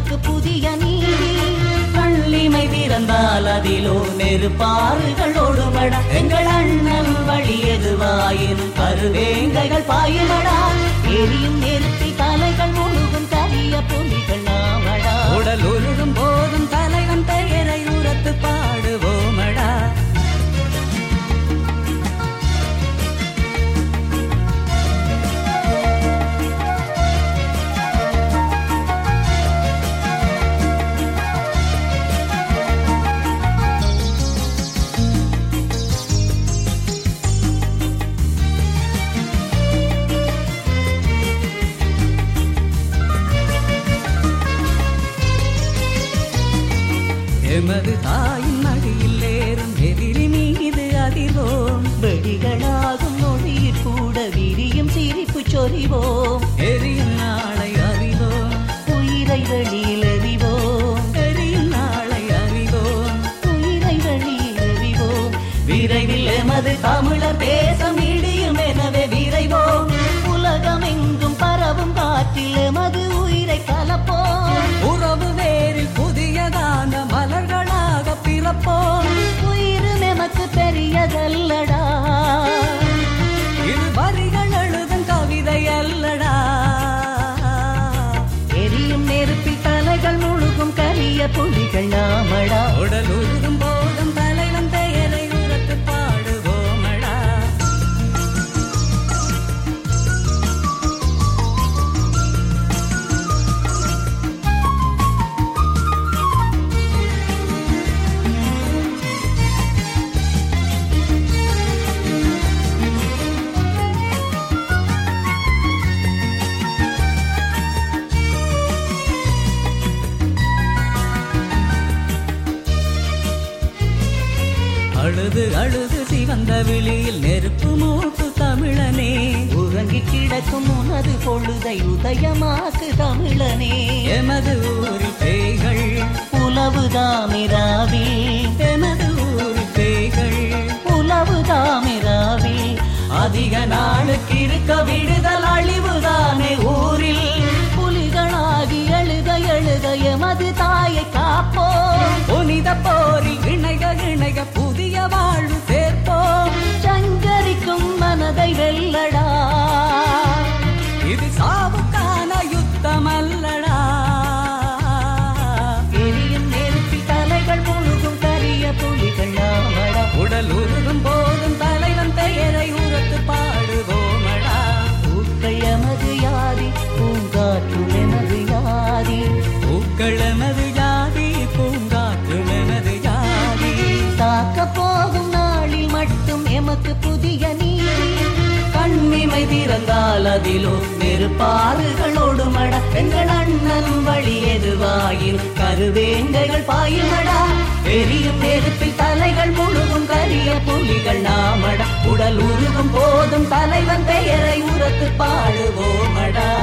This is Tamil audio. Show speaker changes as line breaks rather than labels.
எமக்கு புதிய நீதி கள்ளிமை திறந்தால் அதிலோ நெருப்பாறுகள் ஓடுமடா எங்கள் அண்ணன் வழி எதுவாயினும் கருவேங்கைகள் பாயுமடா எரியும் நெருப்பி தலைகள் முழுகும் கரிய புலிகள் நாமடா
உடல் உருகும் போதும் தலைவன் பெயரை உரத்து பாடுவோமடா எமது தாயின் மடியில் ஏறும் எதிரி மீது அதிர்வோம்
வெடிகளாகும் நொடியில் கூட விரியும் சிரிப்பு சொறிவோம்
எரியும் நாளை அறிவோம்
உயிரை வெளியில் எறிவோம்
எரியும் நாளை அறிவோம்
உயிரை வெளியில் எறிவோம் விரைவில் எமது தமிழர் தேசம் இடியும் எனவே விரைவோம் உலகம் எங்கும் பரவும் காற்றில் எமது உயிரை கலப்போம்
உறவு வேரில் புதியதான மலர்களாக பிறப்போம்
உயிரும் எமக்கு பெரியதல்லடா
இது வரிகள் எழுதும் கவிதை அல்லடா
எரியும் நெருப்பில் தலைகள் முழுகும் கரிய புலிகள் நாமடா
உடல் உருகும் போதும் தலைவன் பெயரை உரத்து பாடுவோமடா அழுது அழுது சிவந்த விழியில் நெருப்பு மூட்டு தமிழனே
உறங்கி கிடக்கும் உனது பொழுதை உதயமாக்கு தமிழனே
எமது ஊரில் பேய்கள்
உலவு தாமிராவில்
எமது ஊரில் பேய்கள்
உலவு தாமிராவில்
அதிக நாளுக்கு இருக்க விடுதல் அழிவுதானே ஊரில்
புலிகளாகி எழுத எழுத எமது தாயை காப்போம்
புனித போரில் இணைக இணைக புதிய வாழ்வு சேர்ப்போம்
சங்கரிக்கும் மனதை வெல்லடா
இது சாவுக்கான யுத்தம் அல்லடா
எரியும் நெருப்பில் தலைகள் முழுகும் கரிய புலிகள் நாமடா
உடல் உருகும் போதும் தலைவன் பெயரை உரத்து பாடுவோமடா
பூக்கள் எமது யாதி பூங்காற்று எமது யாதி
பூக்கள் எமது ஜாதி பூங்காற்று எமது ஜாதி
தாக்க போகும் நாளில் மட்டும் எமக்கு புதிய நீதி
கண்ணிமை திறந்தால் அதிலோ
நெருப்பாறுகளோடு மட எங்கள் அண்ணன் வழி எதுவாயின் கருவேங்கைகள் பாயுமடா எரியும் நெருப்பில் தலைகள் முழுகும் கரிய புலிகள் நாமடா உடல் உருகும் போதும் தலைவன் பெயரை உரத்து பாடுவோமடா